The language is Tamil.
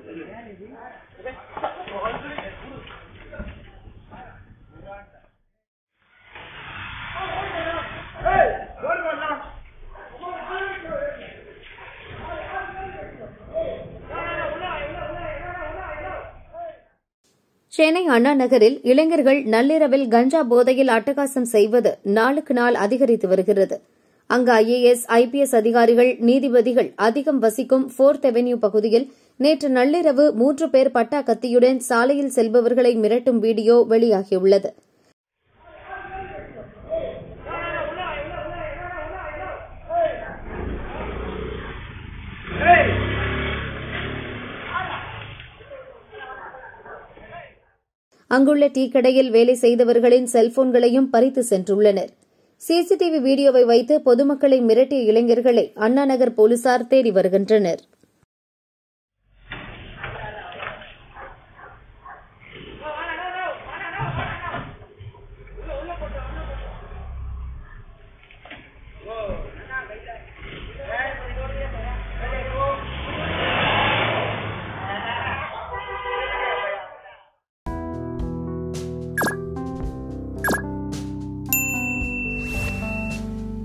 சென்னை அண்ணா நகரில் இளைஞர்கள் நள்ளிரவில் கஞ்சா போதையில் அட்டகாசம் செய்வது நாளுக்கு நாள் அதிகரித்து வருகிறது அங்கு ஐஏஎஸ் ஐபிஎஸ் அதிகாரிகள் நீதிபதிகள் அதிகம் வசிக்கும் போர்த் அவென்யூ பகுதியில் நேற்று நள்ளிரவு மூன்று பேர் பட்டா கத்தியுடன் சாலையில் செல்பவர்களை மிரட்டும் வீடியோ வெளியாகியுள்ளது அங்குள்ள டீ கடையில் வேலை செய்தவர்களின் செல்போன்களையும் பறித்து சென்றுள்ளனர் சிசிடிவி வீடியோவை வைத்து பொதுமக்களை மிரட்டிய இளைஞர்களை அண்ணாநகர் போலீசார் தேடி வருகின்றனர்